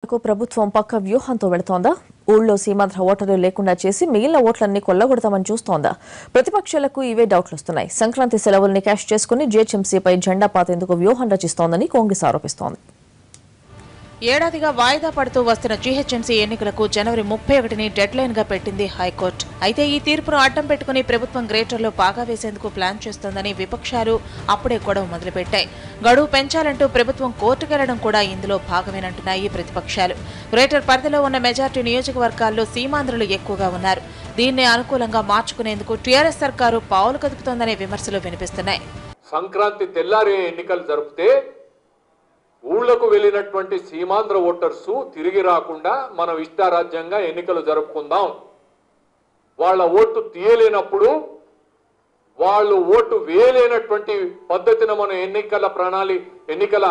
ఎన్నికలకు ప్రభుత్వం పక్క వ్యూహంతో వెళుతోందా ఊళ్ళో సీమాంధ్ర ఓటర్లు లేకుండా చేసి మిగిలిన ఓట్లన్నీ కొల్లగొడతామని చూస్తోందా ప్రతిపక్షాలకు ఇవే డౌట్లు వస్తున్నాయి సంక్రాంతి సెలవుల్ని క్యాష్ చేసుకుని జీహెచ్ఎంసీపై జెండా పాతేందుకు వ్యూహం రచిస్తోందని కాంగ్రెస్ ఆరోపిస్తోంది ఏడాదిగా వాయిదా పడుతూ వస్తున్న జీహెచ్ఎంసీ ఎన్నికలకు జనవరి ముప్పై ఒకటిని డెడ్ లైన్ గా పెట్టింది హైకోర్టు అయితే ఈ తీర్పును అడ్డం పెట్టుకుని ప్రభుత్వం గ్రేటర్లో పాగా వేసేందుకు ప్లాన్ చేస్తోందని విపక్షాలు అప్పుడే గొడవ మొదలుపెట్టాయి గడువు పెంచాలంటూ ప్రభుత్వం కోర్టుకెళ్లడం కూడా ఇందులో భాగమేనంటున్నాయి ప్రతిపక్షాలు గ్రేటర్ పరిధిలో ఉన్న మెజార్టీ నియోజకవర్గాల్లో సీమాంధ్రులు ఎక్కువగా ఉన్నారు దీన్ని అనుకూలంగా మార్చుకునేందుకు టీఆర్ఎస్ సర్కారు పావులు కదుపుతోందనే విమర్శలు వినిపిస్తున్నాయి సంక్రాంతి తెల్లారి ఎన్నికలు జరిపితే ఊళ్ళకు వెళ్ళినటువంటి సీమాంధ్ర ఓటర్సు తిరిగి రాకుండా మనం ఇష్టారాజ్యంగా ఎన్నికలు జరుపుకుందాం వాళ్ళ ఓటు తీయలేనప్పుడు వాళ్ళు ఓటు వేయలేనటువంటి పద్ధతిన మనం ఎన్నికల ప్రణాళి ఎన్నికల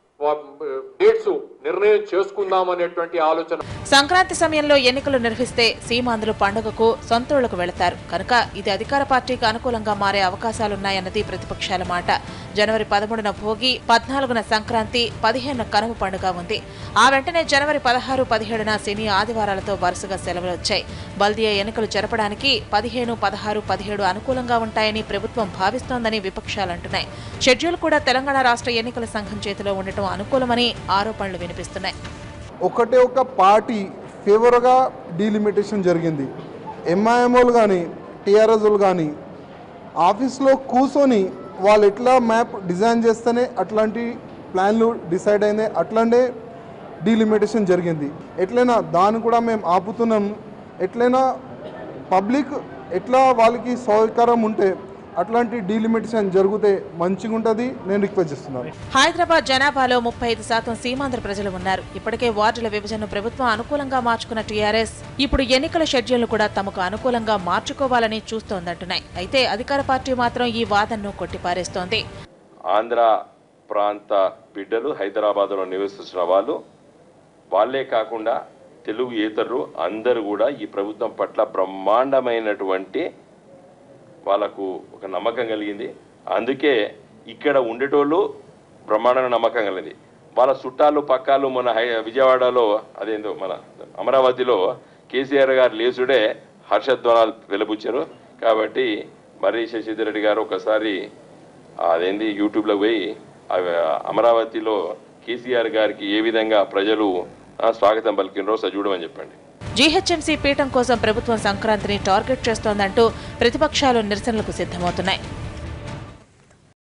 డేట్స్ నిర్ణయం చేసుకుందాం అనేటువంటి ఆలోచన సంక్రాంతి సమయంలో ఎన్నికలు నిర్వహిస్తే సీమాంధ్రులు పండుగకు సొంతూళ్లకు వెళతారు కనుక ఇది అధికార పార్టీకి అనుకూలంగా మారే అవకాశాలున్నాయన్నది ప్రతిపక్షాల మాట జనవరి పదమూడున భోగి పద్నాలుగున సంక్రాంతి పదిహేనున కనుమ పండుగ ఉంది ఆ వెంటనే జనవరి పదహారు పదిహేడున శని ఆదివారాలతో వరుసగా సెలవులు వచ్చాయి బల్దియా ఎన్నికలు జరపడానికి పదిహేను పదహారు పదిహేడు అనుకూలంగా ఉంటాయని ప్రభుత్వం భావిస్తోందని విపక్షాలు అంటున్నాయి షెడ్యూల్ కూడా తెలంగాణ రాష్ట్ర ఎన్నికల సంఘం చేతిలో ఉండటం అనుకూలమని ఆరోపణలు వినిపిస్తున్నాయి ఒకటే ఒక పార్టీ ఫేవర్గా డీలిమిటేషన్ జరిగింది ఎంఐఎంఓలు కానీ టీఆర్ఎస్లు కానీ ఆఫీస్లో కూర్చొని వాళ్ళు ఎట్లా మ్యాప్ డిజైన్ చేస్తేనే అట్లాంటి ప్లాన్లు డిసైడ్ అయింది అట్లనే డీలిమిటేషన్ జరిగింది ఎట్లయినా దాన్ని కూడా మేము ఆపుతున్నాం ఎట్లయినా పబ్లిక్ ఎట్లా వాళ్ళకి సౌకర్యం ఉంటే అట్లాంటి డీలిమిటేషన్ జరిగితే మంచిగా ఉంటుంది నేను రిక్వెస్ట్ చేస్తున్నాను హైదరాబాద్ జనాభాలో ముప్పై ఐదు శాతం సీమాంధ్ర ప్రజలు ఉన్నారు ఇప్పటికే వార్డుల విభజనను ప్రభుత్వం అనుకూలంగా మార్చుకున్న టీఆర్ఎస్ ఇప్పుడు ఎన్నికల షెడ్యూల్ను కూడా తమకు అనుకూలంగా మార్చుకోవాలని చూస్తోందంటున్నాయి అయితే అధికార పార్టీ మాత్రం ఈ వాదనను కొట్టిపారేస్తోంది ఆంధ్ర ప్రాంత బిడ్డలు హైదరాబాద్లో నివసిస్తున్న వాళ్ళు వాళ్ళే కాకుండా తెలుగు ఏతరులు అందరూ కూడా ఈ ప్రభుత్వం పట్ల బ్రహ్మాండమైనటువంటి వాళ్ళకు ఒక నమ్మకం కలిగింది అందుకే ఇక్కడ ఉండేటోళ్ళు బ్రహ్మాండమైన నమ్మకం కలిగింది వాళ్ళ చుట్టాలు పక్కాలు మన హై విజయవాడలో అదేందో మన అమరావతిలో కేసీఆర్ గారు లేచుడే హర్షధ్వానాలు వెలుబుచ్చారు కాబట్టి మర్రి శశిధర్ రెడ్డి గారు ఒకసారి అదేంది యూట్యూబ్లో పోయి ఆ అమరావతిలో కేసీఆర్ గారికి ఏ విధంగా ప్రజలు ఆ, స్వాగతం పలికినరో ఒకసారి చూడమని చెప్పండి జీహెచ్ఎంసీ పీఠం కోసం ప్రభుత్వం సంక్రాంతిని టార్గెట్ చేస్తోందంటూ ప్రతిపక్షాలు నిరసనలకు సిద్ధమవుతున్నాయి